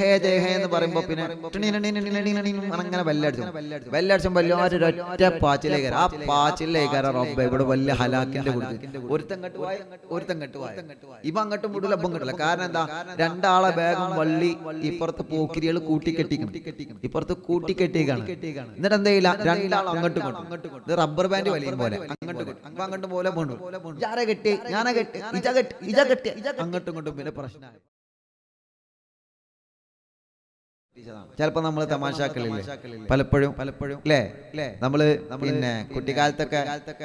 ഹേ ജയ ഹേ എന്ന് പറയുമ്പോ പിന്നെ ടിണി ടിണി ടിണി ടിണി ടിണി ടിണി അങ്ങനെ ബെല്ലടിച്ചു ബെല്ലടിച്ചും എല്ലാവരും ഒറ്റ പാച്ചിലേക്ക് ആ പാച്ചിലേക്ക് റബ്ബ ഇവിടെ വലിയ ഹലാക്കിന്റെ കൊടുത്ത് ഒരുത്തൻ കെട്ട് പോയി ഒരുത്തൻ കെട്ട് പോയി ഇവ അങ്ങോട്ടും വിടില്ല ഇപ്പം കിട്ടില്ല കാരണം എന്താ രണ്ടാളെ ബാഗും വള്ളി ഇപ്പുറത്ത് പോക്കിരികൾ കൂട്ടിക്കെട്ടിക്കണം ഇപ്പുറത്ത് കൂട്ടിക്കെട്ടിക്കാണ് എന്നിട്ട് എന്താ ചെയ്യില്ല രണ്ടാൾ അങ്ങോട്ടും ഇങ്ങോട്ടും ഇത് റബ്ബർ ബാൻഡ് വലിയും പോലെ അങ്ങോട്ടും ഇങ്ങോട്ടും അപ്പൊ അങ്ങോട്ടും പോലെ പോണ്ടു ഞാനെ കെട്ടി ഞാനെ കെട്ടി ഇജ കെട്ടി ഇജ കെട്ടി അങ്ങോട്ടും ഇങ്ങോട്ടും പിന്നെ പ്രശ്നമായി ചിലപ്പോ നമ്മള് തമാശാക്കളില്ലേ പലപ്പോഴും പലപ്പോഴും അല്ലേ അല്ലേ നമ്മള് പിന്നെ കുട്ടിക്കാലത്തൊക്കെ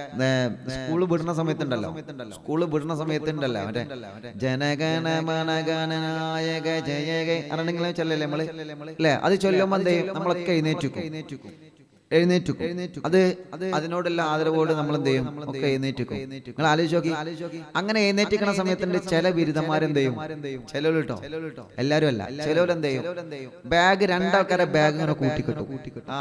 സ്കൂള് വിടുന്ന സമയത്തുണ്ടല്ലോ സ്കൂള് വിടുന്ന സമയത്തുണ്ടല്ലോ മറ്റേ ജനഗണ മനഗണനായക ജയക അറിയണെങ്കിലും ചൊല്ലല്ലേ നമ്മള് അല്ലേ അത് ചൊല്ലുമ്പോ എന്ത് ചെയ്യും നമ്മളൊക്കെ എഴുന്നേറ്റുക്കും എഴുന്നേറ്റു അത് അതിനോടുള്ള ആദരവോട് നമ്മൾ എന്ത് ചെയ്യും ഒക്കെ എഴുന്നേറ്റുക്കും നിങ്ങൾ ആലോചിച്ച് നോക്കി അങ്ങനെ എഴുന്നേറ്റിക്കണ സമയത്തുണ്ട് ചില ബിരുദന്മാരെന്ത് ചെയ്യും ചിലവർ കേട്ടോ എല്ലാരും അല്ല ചിലവർ എന്ത് ചെയ്യും ബാഗ് രണ്ടാൾക്കാരെ ബാഗ് ഇങ്ങനെ കൂട്ടിക്കിട്ടു ആ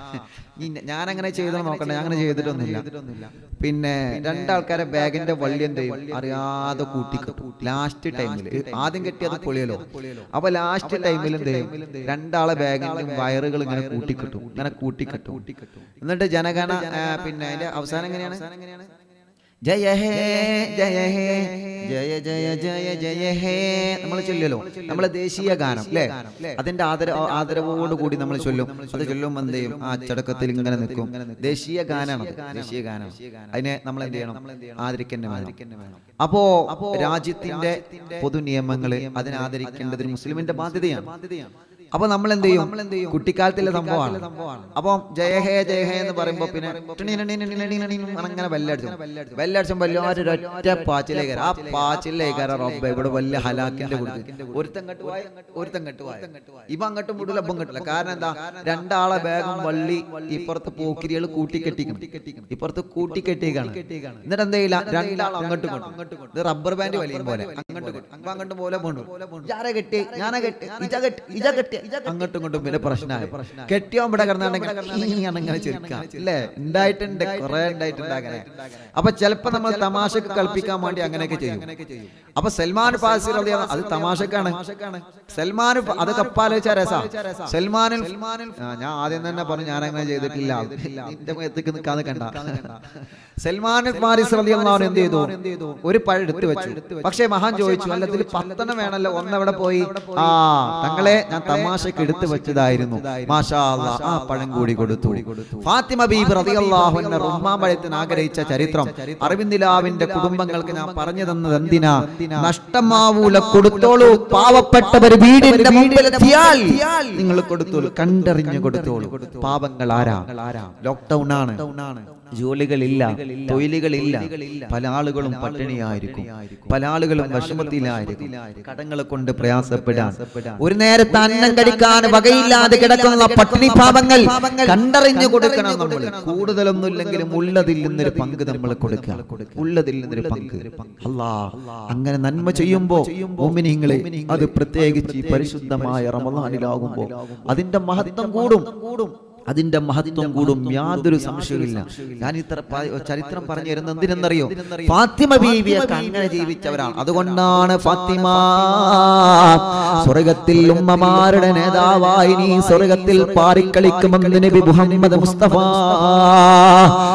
ഞാൻ അങ്ങനെ ചെയ്തോ നോക്കണ്ട ഞാൻ അങ്ങനെ ചെയ്തിട്ടൊന്നുമില്ല പിന്നെ രണ്ടാൾക്കാരെ ബാഗിന്റെ വള്ളി എന്ത് ചെയ്യും അറിയാതെ കൂട്ടിക്കിട്ടു ലാസ്റ്റ് ടൈമിൽ ആദ്യം കെട്ടിയത് പൊളിയലോ അപ്പൊ ലാസ്റ്റ് ടൈമിൽ എന്ത് ചെയ്യും രണ്ടാളെ ബാഗിന്റെ വയറുകൾ ഇങ്ങനെ കൂട്ടിക്കിട്ടു ഇങ്ങനെ കൂട്ടിക്കിട്ടു എന്നിട്ട് ജനഗണ ആ, പിന്നെ അതിന്റെ അവസാനം എങ്ങനെയാണ് ജയ ഹേ ജയ ഹേ ജയ ജയ ജയ ജയ ഹേ നമ്മൾ ചൊല്ലല്ലോ നമ്മളെ ദേശീയ ഗാനം അല്ലേ അതിന്റെ ആദര ആദരവോട് കൂടി നമ്മൾ ചൊല്ലും അത് ചൊല്ലും എന്ത് ചെയ്യും ആ ചടക്കത്തിൽ ഇങ്ങനെ നിൽക്കും ദേശീയ ഗാനാണ് ദേശീയ ഗാനം അതിനെ നമ്മൾ എന്ത് ചെയ്യണം ആദരിക്കന്നെ വേണം അപ്പോ രാജ്യത്തിന്റെ പൊതു നിയമങ്ങള് അതിനെ ആദരിക്കേണ്ടത് ഒരു മുസ്ലിമിന്റെ ബാധ്യതയാണ് അപ്പൊ നമ്മൾ എന്ത് ചെയ്യും കുട്ടിക്കാലത്തിലെ സംഭവമാണ് അപ്പം ജയ ഹേ ജയ ഹേ എന്ന് പറയുമ്പോ പിന്നെ ടിണി ടിണി ടിണി ടിണി ടിണി അങ്ങനെ ബെല്ലടിച്ചു ബെല്ലടിച്ചുമ്പോ എല്ലാവരും ഒറ്റ പാച്ചിലേക്ക് ആ പാച്ചിലേക്ക് റബ്ബ ഇവിടെ വലിയ ഹലാക്കിന്റെ കൊടുത്ത് ഒരുത്തൻ കെട്ട് പോയി ഒരുത്തൻ കെട്ട് പോയി ഇവ അങ്ങോട്ടും വിടില്ല ഇപ്പം കിട്ടില്ല കാരണം എന്താ രണ്ടാളെ ബാഗും വള്ളി ഇപ്പുറത്ത് പോക്കിരികൾ കൂട്ടിക്കെട്ടിക്കണം ഇപ്പുറത്ത് കൂട്ടിക്കെട്ടിക്കാണ് എന്നിട്ട് എന്താ ചെയ്യില്ല രണ്ടാൾ അങ്ങോട്ടും ഇങ്ങോട്ടും ഇത് റബ്ബർ ബാൻഡ് വലിയും പോലെ അങ്ങോട്ടും ഇങ്ങോട്ടും. അപ്പൊ അങ്ങോട്ടും പോലെ പോണ്ടു ഞാനെ കെട്ടി ഞാനെ കെട്ടി ഇജ കെട്ടി ഇജ കെട്ടി അങ്ങോട്ടും ഇങ്ങോട്ടും പിന്നെ പ്രശ്നമായി കെട്ടിയോ ഇവിടെ കിടന്നാണെങ്കിൽ അങ്ങനെ ചെറുക്കാം അല്ലേ ഉണ്ടായിട്ടുണ്ട് കുറെ ഉണ്ടായിട്ടുണ്ട് അങ്ങനെ അപ്പൊ ചിലപ്പോ നമ്മൾ തമാശക്ക് കളിപ്പിക്കാൻ വേണ്ടി അങ്ങനെയൊക്കെ ചെയ്യും അപ്പൊ സൽമാൻ ഫാസി റളിയല്ലാഹു അൻഹു അത് തമാശക്കാണ് സൽമാൻ ഫ- അത് കപ്പാലോചിച്ച രസാ സൽമാനിൽ ആ, ഞാൻ ആദ്യം തന്നെ പറഞ്ഞു ഞാൻ അങ്ങനെ ചെയ്തിട്ടില്ല നിന്റെ മേത്തേക്ക് നിൽക്കാതെ കണ്ട സൽമാൻ ഫാരിസ് റളിയല്ലാഹു അൻഹു എന്ത് ചെയ്തു ഒരു പഴം എടുത്തു വെച്ചു പക്ഷേ മഹാൻ ചോദിച്ചു അല്ല ഇതിൽ പത്തെണ്ണം വേണമല്ലോ ഒന്നെവിടെ പോയി ആ തങ്ങളെ ഞാൻ തമാശക്ക് എടുത്തു വെച്ചതായിരുന്നു മാഷാ അല്ലാ, ആ പഴം കൂടി കൊടുത്തു ഫാത്തിമ ബീബി റളിയല്ലാഹു അൻഹ റുമ്മാൻ പഴത്തിന് ആഗ്രഹിച്ച ചരിത്രം അരവിന്ദിലാവിന്റെ കുടുംബങ്ങൾക്ക് ഞാൻ പറഞ്ഞു തന്നത് എന്തിനാ നഷ്ടമാവൂല കൊടുത്തോളൂ പാവപ്പെട്ടവർ വീടിന്റെ മുമ്പിലെത്തിയാൽ നിങ്ങൾ കൊടുത്തോളൂ കണ്ടറിഞ്ഞു കൊടുത്തോളൂ പാവങ്ങൾ ആരാ ലോക്ക്ഡൌൺ ആണ് ജോലികളില്ല തൊഴിലുകളില്ല പല ആളുകളും പട്ടിണിയായിരിക്കും പല ആളുകളും വിഷമത്തിലായിരിക്കും കടങ്ങളെ കൊണ്ട് പ്രയാസപ്പെടാൻ ഒരു നേരത്തെ അന്നം കഴിക്കാൻ വകയില്ലാതെ കിടക്കുന്ന പട്ടിണി പാപങ്ങൾ കണ്ടറിഞ്ഞു കൊടുക്കണം നമ്മൾ കൂടുതലൊന്നും ഇല്ലെങ്കിലും ഉള്ളതിൽ നിന്നൊരു പങ്ക് നമ്മൾ കൊടുക്കുക ഉള്ളതിൽ നിന്നൊരു പങ്ക് അല്ലാ അങ്ങനെ നന്മ ചെയ്യുമ്പോ മോമിനിങ്ങളെ അത് പ്രത്യേകിച്ച് ഈ പരിശുദ്ധമായ റമദാനിലാകുമ്പോ അതിന്റെ മഹത്വം കൂടും കൂടും അതിന്റെ മഹത്വം കൂടും യാതൊരു സംശയവുമില്ല ഞാൻ ഇത്ര പ- ചരിത്രം പറഞ്ഞു തരുന്നത് എന്തിനെന്നറിയോ ഫാത്തിമ ബീവിയൊക്കെ അങ്ങനെ ജീവിച്ചവരാണ് അതുകൊണ്ടാണ് ഫാത്തിമ സ്വർഗത്തിൽ ഉമ്മമാരുടെ നേതാവായി നീ സ്വർഗത്തിൽ പാറിക്കളിക്കുമെന്ന് നബി മുഹമ്മദ് മുസ്തഫ